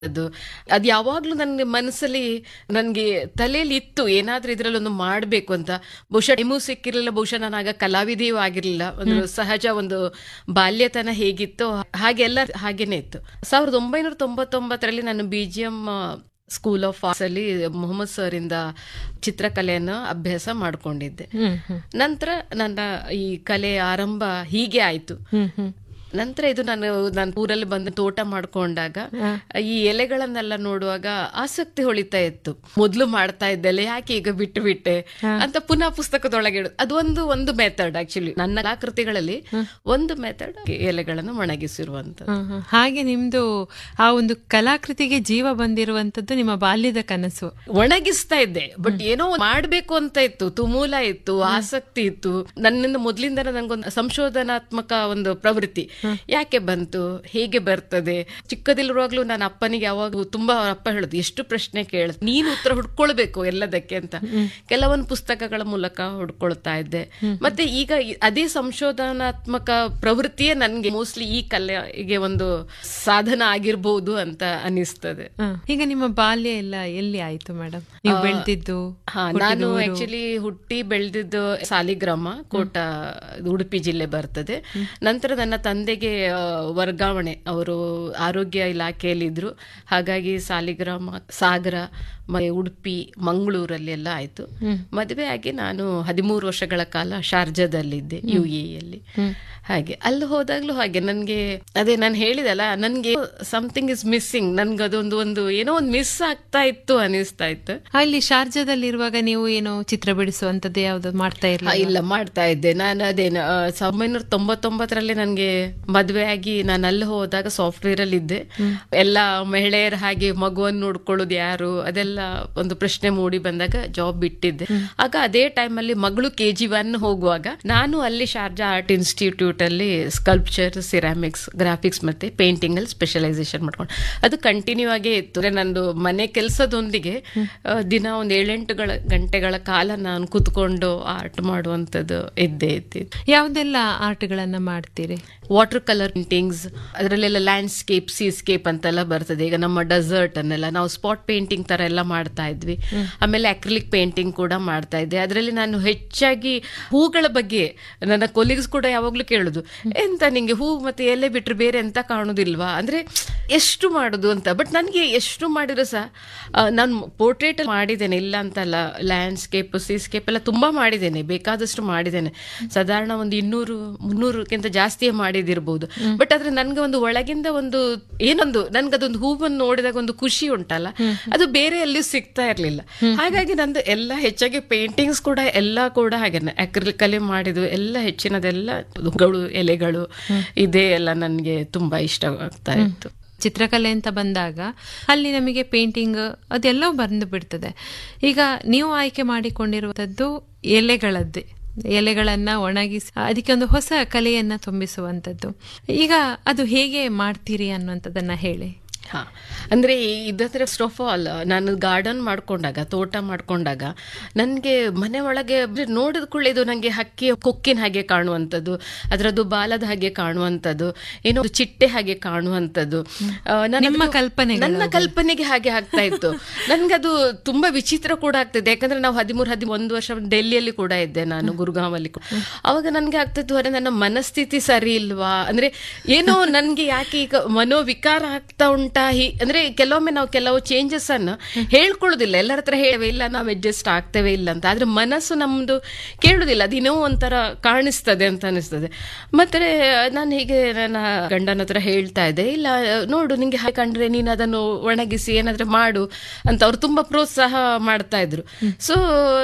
ಅದು ಅದು ಯಾವಾಗ್ಲೂ ನನ್ನ ಮನಸ್ಸಲ್ಲಿ ನನಗೆ ತಲೆಯಲ್ಲಿ ಇತ್ತು ಏನಾದ್ರೂ ಇದ್ರಲ್ಲಿ ಒಂದು ಮಾಡಬೇಕು ಅಂತ ಬಹುಶಃ ಟೈಮು ಸಿಕ್ಕಿರಲಿಲ್ಲ ಬಹುಶಃ ನಾನು ಆಗ ಕಲಾವಿದೆಯೂ ಆಗಿರಲಿಲ್ಲ ಒಂದು ಸಹಜ ಒಂದು ಬಾಲ್ಯತನ ಹೇಗಿತ್ತು ಹಾಗೆಲ್ಲ ಹಾಗೇನೆ ಇತ್ತು ಸಾವಿರದ ಒಂಬೈನೂರ ತೊಂಬತ್ತೊಂಬತ್ತರಲ್ಲಿ ನಾನು B G M school of arts ಅಲ್ಲಿ ಮೊಹಮ್ಮದ್ ಸರ್ ಇಂದ ಚಿತ್ರಕಲೆಯನ್ನು ಅಭ್ಯಾಸ ಮಾಡ್ಕೊಂಡಿದ್ದೆ ಹ್ಮ್ ಹ್ಮ್ ನಂತರ ನನ್ನ ಈ ಕಲೆ ಆರಂಭ ಹೀಗೆ ಆಯ್ತು ಹ್ಮ್ ಹ್ಮ್ ನಂತರ ಇದು ನಾನು ನಾನು ಊರಲ್ಲಿ ಬಂದು ತೋಟ ಮಾಡ್ಕೊಂಡಾಗ ಈ ಎಲೆಗಳನ್ನೆಲ್ಲ ನೋಡುವಾಗ ಆಸಕ್ತಿ ಹೊಳಿತಾ ಇತ್ತು ಮೊದ್ಲು ಮಾಡ್ತಾ ಇದ್ದೆಲ್ಲ ಯಾಕೆ ಈಗ ಬಿಟ್ಟು ಬಿಟ್ಟೆ ಅಂತ ಪುನಃ ಪುಸ್ತಕದೊಳಗೆ ಇಡು ಅದು ಒಂದು ಒಂದು ಮೆಥಡ್ ಆಕ್ಚುಲಿ ನನ್ನ ಕಲಾಕೃತಿಗಳಲ್ಲಿ ಒಂದು ಮೆಥಡ್ ಎಲೆಗಳನ್ನು ಒಣಗಿಸಿರುವಂತ ಹ್ಮ್ ಹ್ಮ್. ಹಾಗೆ ನಿಮ್ದು ಆ ಒಂದು ಕಲಾಕೃತಿಗೆ ಜೀವ ಬಂದಿರುವಂತದ್ದು ನಿಮ್ಮ ಬಾಲ್ಯದ ಕನಸು ಒಣಗಿಸ್ತಾ ಇದ್ದೆ ಬಟ್ ಏನೋ ಒಂದ್ ಮಾಡ್ಬೇಕು ಅಂತ ಇತ್ತು ತುಮೂಲ ಇತ್ತು ಆಸಕ್ತಿ ಇತ್ತು ನನ್ನಿಂದ ಮೊದ್ಲಿಂದ ನಂಗೊಂದು ಸಂಶೋಧನಾತ್ಮಕ ಒಂದು ಪ್ರವೃತ್ತಿ ಯಾಕೆ ಬಂತು ಹೇಗೆ ಬರ್ತದೆ ಚಿಕ್ಕದಿರುವಾಗ್ಲೂ ನನ್ನ ಅಪ್ಪನಿಗೆ ಯಾವಾಗ ತುಂಬಾ ಅವ್ರ ಅಪ್ಪ ಹೇಳುದು ಎಷ್ಟು ಪ್ರಶ್ನೆ ಕೇಳ ನೀನು ಉತ್ತರ ಹುಡ್ಕೊಳ್ಬೇಕು ಎಲ್ಲದಕ್ಕೆ ಅಂತ ಕೆಲವೊಂದು ಪುಸ್ತಕಗಳ ಮೂಲಕ ಹುಡ್ಕೊಳ್ತಾ ಇದ್ದೆ ಮತ್ತೆ ಈಗ ಈ- ಅದೇ ಸಂಶೋಧನಾತ್ಮಕ ಪ್ರವೃತ್ತಿಯೇ ನನ್ಗೆ ಮೋಸ್ಟ್ಲಿ ಈ ಕಲೆಗೆ ಒಂದು ಸಾಧನ ಆಗಿರ್ಬೋದು ಅಂತ ಅನಿಸ್ತದೆ ಹ್ಮ್. ಈಗ ನಿಮ್ಮ ಬಾಲ್ಯ ಎಲ್ಲ ಎಲ್ಲಿ ಆಯ್ತು ಮೇಡಮ್ ನೀವು ಬೆಳೆದಿದ್ದು ಹಾ ನಾನು ಆಕ್ಚುಲಿ ಹುಟ್ಟಿ ಬೆಳೆದಿದ್ದು ಸಾಲಿಗ್ರಾಮ ಕೋಟ ಇದು ಉಡುಪಿ ಜಿಲ್ಲೆ ಬರ್ತದೆ ನಂತರ ನನ್ನ ತಂದೆಗೆ ಆ, ವರ್ಗಾವಣೆ ಅವರು ಆರೋಗ್ಯ ಇಲಾಖೆಯಲ್ಲಿ ಇದ್ರು ಹಾಗಾಗಿ ಸಾಲಿಗ್ರಾಮ ಸಾಗರ ಮ- ಉಡುಪಿ ಮಂಗಳೂರಲ್ಲಿ ಎಲ್ಲ ಆಯ್ತು ಮದುವೆ ಆಗಿ ನಾನು ಹದಿಮೂರು ವರ್ಷಗಳ ಕಾಲ ಶಾರ್ಜಾದಲ್ಲಿದ್ದೆ ಯು ಎಲ್ಲಿ ಹಾಗೆ ಅಲ್ಲಿ ಹೋದಾಗ್ಲೂ ಹಾಗೆ ನನ್ಗೆ ಅದೇ ನಾನು ಹೇಳಿದಲ್ಲ ನನ್ಗೆ ಸಮಥಿಂಗ್ ಇಸ್ ಮಿಸ್ಸಿಂಗ್ ನನ್ಗೆ ಅದೊಂದು ಒಂದು ಏನೋ ಒಂದು ಮಿಸ್ ಆಗ್ತಾ ಇತ್ತು ಅನಿಸ್ತಾ ಇತ್ತು ಅಲ್ಲಿ ಶಾರ್ಜಾದಲ್ಲಿ ಇರುವಾಗ ನೀವು ಏನು ಚಿತ್ರ ಬಿಡಿಸುವಂತದ್ದು ಯಾವ್ದು ಮಾಡ್ತಾ ಆ, ಇರಲಿಲ್ಲ ಇಲ್ಲ ಮಾಡ್ತಾ ಇದ್ದೆ ನಾನು ಅದೇ ಸಾವಿರದ ಒಂಬೈನೂರ ತೊಂಬತ್ತೊಂಬತ್ತರಲ್ಲಿ ನನಗೆ ಮದುವೆ ಆಗಿ ನಾನು ಅಲ್ಲಿ ಹೋದಾಗ ಸಾಫ್ಟ್ವೇರ್ ಅಲ್ಲಿ ಇದ್ದೆ ಎಲ್ಲ ಮಹಿಳೆಯರ ಹಾಗೆ ಮಗುವನ್ನು ನೋಡ್ಕೊಳ್ಳೋದು ಯಾರು ಅದೆಲ್ಲ ಒಂದು ಪ್ರಶ್ನೆ ಮೂಡಿ ಬಂದಾಗ ಜಾಬ್ ಬಿಟ್ಟಿದ್ದೆ ಆಗ ಅದೇ ಟೈಮಲ್ಲಿ ಮಗಳು ಕೆ ಜಿ ಒನ್ ಹೋಗುವಾಗ ನಾನು ಅಲ್ಲಿ ಶಾರ್ಜಾ ಆರ್ಟ್ ಇನ್ಸ್ಟಿಟ್ಯೂಟ್ ಅಲ್ಲಿ ಸ್ಕಲ್ಪ್ಚರ್ ಸಿರಾಮಿಕ್ಸ್ ಗ್ರಾಫಿಕ್ಸ್ ಮತ್ತೆ ಪೇಂಟಿಂಗ್ ಅಲ್ಲಿ ಸ್ಪೆಷಲೈಸೇಷನ್ ಮಾಡ್ಕೊಂಡು ಅದು ಕಂಟಿನ್ಯೂ ಆಗೇ ಇತ್ತು ಅಂದ್ರೆ ನಂದು ಮನೆ ಕೆಲಸದೊಂದಿಗೆ ಆ, ದಿನ ಒಂದು ಏಳೆಂಟು ಗಳ- ಗಂಟೆಗಳ ಕಾಲ ನಾನು ಕುತ್ಕೊಂಡು ಆರ್ಟ್ ಮಾಡುವಂಥದ್ದು ಇದ್ದೇ ಇದ್ದಿದ್ದು ಯಾವ್ದೆಲ್ಲ ಆರ್ಟ್ಗಳನ್ನ ಮಾಡ್ತೀರಿ ವಾಟರ್ ಕಲರ್ ಪೇಂಟಿಂಗ್ಸ್ ಅದರಲ್ಲೆಲ್ಲ ಲ್ಯಾಂಡ್ಸ್ಕೇಪ್ ಸೀಸ್ಕೇಪ್ ಅಂತೆಲ್ಲ ಬರ್ತದೆ ಈಗ ನಮ್ಮ ಡೆಸರ್ಟ್ ಅನ್ನೆಲ್ಲ ನಾವು ಸ್ಪಾಟ್ ಪೇಂಟಿಂಗ್ ತರ ಎಲ್ಲ ಮಾಡ್ತಾ ಇದ್ವಿ ಆಮೇಲೆ ಅಕ್ರಿಲಿಕ್ ಪೇಂಟಿಂಗ್ ಕೂಡ ಮಾಡ್ತಾ ಇದ್ದೆ ಅದರಲ್ಲಿ ನಾನು ಹೆಚ್ಚಾಗಿ ಹೂಗಳ ಬಗ್ಗೆ ನನ್ನ ಕೊಲೀಗ್ಸ್ ಕೂಡ ಯಾವಾಗ್ಲೂ ಕೇಳುದು ಎಂತ ನಿಂಗೆ ಹೂ ಮತ್ತೆ ಎಲೆ ಬಿಟ್ರೆ ಬೇರೆ ಎಂತ ಕಾಣುದಿಲ್ವಾ ಅಂದ್ರೆ ಎಷ್ಟು ಮಾಡುದು ಅಂತ ಬಟ್ ನನಗೆ ಎಷ್ಟು ಮಾಡಿದ್ರು ಸಹ ಆ, ನಾನು ಪೋರ್ಟ್ರೇಟ್ ಮಾಡಿದ್ದೇನೆ ಇಲ್ಲ ಅಂತಲ್ಲ ಲ್ಯಾಂಡ್ಸ್ಕೇಪ್ ಸೀಸ್ಕೇಪ್ ಎಲ್ಲ ತುಂಬಾ ಮಾಡಿದ್ದೇನೆ ಬೇಕಾದಷ್ಟು ಮಾಡಿದ್ದೇನೆ ಸಾಧಾರಣ ಒಂದು ಇನ್ನೂರು ಮುನ್ನೂರಕ್ಕಿಂತ ಜಾಸ್ತಿಯೇ ಮಾಡಿದಿರ್ಬೋದು ಬಟ್ ಆದ್ರೆ ನನ್ಗೆ ಒಂದು ಒಳಗಿಂದ ಒಂದು ಏನೊಂದು ನನ್ಗೆ ಅದೊಂದು ಹೂವನ್ನು ನೋಡಿದಾಗ ಒಂದು ಖುಷಿ ಉಂಟಲ್ಲ ಅದು ಬೇರೆ ಎಲ್ಲಿಯೂ ಸಿಗ್ತಾ ಇರ್ಲಿಲ್ಲ ಹಾಗಾಗಿ ನಂದು ಎಲ್ಲ ಹೆಚ್ಚಾಗಿ ಪೇಂಟಿಂಗ್ಸ್ ಕೂಡ ಎಲ್ಲ ಕೂಡ ಹಾಗೇನೆ ಅಕ್ರಿಲಿಕ್ ಅಲ್ಲಿ ಮಾಡಿದ್ದು ಎಲ್ಲ ಹೆಚ್ಚಿನದೆಲ್ಲ ಹೂಗಳು ಎಲೆಗಳು ಇದೇ ಎಲ್ಲ ನನಗೆ ತುಂಬಾ ಇಷ್ಟ ಆಗ್ತಾ ಇತ್ತು ಚಿತ್ರಕಲೆ ಅಂತ ಬಂದಾಗ ಅಲ್ಲಿ ನಮಗೆ ಪೇಂಟಿಂಗ್ ಅದೆಲ್ಲವೂ ಬಂದು ಬಿಡ್ತದೆ ಈಗ ನೀವು ಆಯ್ಕೆ ಮಾಡಿಕೊಂಡಿರುವಂಥದ್ದು ಎಲೆಗಳದ್ದೇ ಎಲೆಗಳನ್ನ ಒಣಗಿಸಿ ಅದಕ್ಕೆ ಒಂದು ಹೊಸ ಕಲೆಯನ್ನ ತುಂಬಿಸುವಂಥದ್ದು ಈಗ ಅದು ಹೇಗೆ ಮಾಡ್ತೀರಿ ಅನ್ನುವಂಥದ್ದನ್ನ ಹೇಳಿ ಹಾ ಅಂದ್ರೆ ಇದಂದ್ರೆ ಫಸ್ಟ್ ಆಫ್ ಆಲ್ ನಾನು ಗಾರ್ಡನ್ ಮಾಡ್ಕೊಂಡಾಗ ತೋಟ ಮಾಡ್ಕೊಂಡಾಗ ನನಗೆ ಮನೆ ಒಳಗೆ ಅಂದ್ರೆ ನೋಡಿದ ಕೂಡಲೇ ಇದು ನನಗೆ ಹಕ್ಕಿಯ ಕೊಕ್ಕಿನ ಹಾಗೆ ಕಾಣುವಂಥದ್ದು ಅದರದ್ದು ಬಾಲದ ಹಾಗೆ ಕಾಣುವಂಥದ್ದು ಏನೋ ಒಂದು ಚಿಟ್ಟೆ ಹಾಗೆ ಕಾಣುವಂಥದ್ದು ಆ, ನಾನು ನಿಮ್ಮ ಅದನ್ನು- ಕಲ್ಪನೆಗಳು ನನ್ನ ಕಲ್ಪನೆಗೆ ಹಾಗೆ ಆಗ್ತಾ ಇತ್ತು ನನ್ಗದು ತುಂಬಾ ವಿಚಿತ್ರ ಕೂಡ ಆಗ್ತಿದೆ ಯಾಕಂದ್ರೆ ನಾವು ಹದಿಮೂರು ಹದಿಮೂರು ವರ್ಷ ಡೆಲ್ಲಿಯಲ್ಲಿ ಕೂಡ ಇದ್ದೆ ನಾನು ಗುರುಗಾಂವಲ್ಲಿ ಕೂಡ. ಅವಾಗ ನನ್ಗೆ ಆಗ್ತಿತ್ತು ಅರೆ ನನ್ನ ಮನಸ್ಥಿತಿ ಸರಿ ಇಲ್ವಾ ಅಂದ್ರೆ ಏನೋ ನನ್ಗೆ ಯಾಕೆ ಈಗ ಮನೋವಿಕಾರ ಆಗ್ತಾ ಉಂಟಾ ಹಿ ಅಂದ್ರೆ ಕೆಲವೊಮ್ಮೆ ನಾವು ಕೆಲವು ಚೇಂಜಸ್ ಅನ್ನು ಹೇಳ್ಕೊಳ್ಳೋದಿಲ್ಲ ಎಲ್ಲರ ಹತ್ರ ಹೇಳವೆ ಇಲ್ಲ ನಾವು ಅಡ್ಜಸ್ಟ್ ಆಗ್ತೇವೆ ಇಲ್ಲ ಅಂತ ಆದ್ರೆ ಮನಸ್ಸು ನಮ್ದು ಕೇಳುದಿಲ್ಲ ಅದಿನ್ನೋ ಒಂಥರ ಕಾಣಿಸ್ತದೆ ಅಂತ ಅನಿಸ್ತದೆ ಮತ್ತೆ ನಾನು ಹೀಗೆ ನನ್ನ ಗಂಡನ ಹತ್ರ ಹೇಳ್ತಾ ಇದ್ದೆ ಇಲ್ಲ ನೋಡು ನಿಂಗೆ ಹಾಗೆ ಕಂಡ್ರೆ ನೀನು ಅದನ್ನು ಒಣಗಿಸಿ ಏನಾದ್ರೆ ಮಾಡು ಅಂತ ಅವ್ರು ತುಂಬಾ ಪ್ರೋತ್ಸಾಹ ಮಾಡ್ತಾ ಇದ್ರು ಸೊ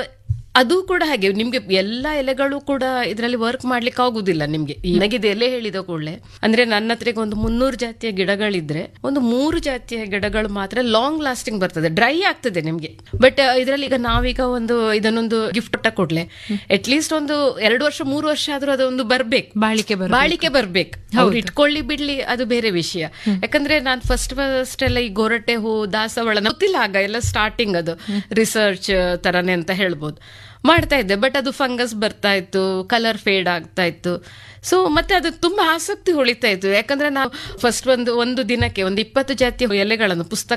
ಅದು ಕೂಡ ಹಾಗೆ ನಿಮ್ಗೆ ಎಲ್ಲ ಎಲೆಗಳು ಕೂಡ ಇದರಲ್ಲಿ ವರ್ಕ್ ಮಾಡ್ಲಿಕ್ಕೆ ಆಗುದಿಲ್ಲ ನಿಮ್ಗೆ ನನಗಿದು ಎಲೆ ಹೇಳಿದ ಕೂಡಲೇ ಅಂದ್ರೆ ನನ್ನ ಹತ್ರ ಈಗ ಒಂದು ಮುನ್ನೂರು ಜಾತಿಯ ಗಿಡಗಳಿದ್ರೆ ಒಂದು ಮೂರು ಜಾತಿಯ ಗಿಡಗಳು ಮಾತ್ರ ಲಾಂಗ್ ಲಾಸ್ಟಿಂಗ್ ಬರ್ತದೆ ಡ್ರೈ ಆಗ್ತದೆ ನಿಮ್ಗೆ ಬಟ್ ಇದರಲ್ಲಿ ಈಗ ನಾವೀಗ ಒಂದು ಇದನ್ನೊಂದು ಗಿಫ್ಟ್ ಕೊಟ್ಟ ಕೂಡಲೇ ಅಟ್ ಲೀಸ್ಟ್ ಒಂದು ಎರಡು ವರ್ಷ ಮೂರು ವರ್ಷ ಆದ್ರೂ ಅದೊಂದು ಬರ್ಬೇಕು ಬಾಳಿಕೆ ಬರ ಬಾಳಿಕೆ ಬರ್ಬೇಕು ಅವ್ರು ಇಟ್ಕೊಳ್ಳಿ ಬಿಡ್ಲಿ ಅದು ಬೇರೆ ವಿಷಯ ಯಾಕಂದ್ರೆ ನಾನು ಫಸ್ಟ್ ಫಸ್ಟ್ ಎಲ್ಲ ಈ ಗೊರಟೆ ಹೂ ದಾಸವಾಳ ಗೊತ್ತಿಲ್ಲ ಆಗ ಎಲ್ಲ ಸ್ಟಾರ್ಟಿಂಗ್ ಅದು ರಿಸರ್ಚ್ ತರನೇ ಅಂತ ಹೇಳ್ಬೋದು ಮಾಡ್ತಾ ಇದ್ದೆ ಬಟ್ ಅದು ಫಂಗಸ್ ಬರ್ತಾ ಇತ್ತು ಕಲರ್ ಫೇಡ್ ಆಗ್ತಾ ಇತ್ತು ಸೊ ಮತ್ತೆ ಅದು ತುಂಬಾ ಆಸಕ್ತಿ ಹೊಳಿತಾ ಇತ್ತು ಯಾಕಂದ್ರೆ ನಾವು ಫಸ್ಟ್ ಒಂದು ಒಂದು ದಿನಕ್ಕೆ ಒಂದು ಇಪ್ಪತ್ತು ಜಾತಿಯ ಎಲೆಗಳನ್ನು ಪುಸ್ತಕ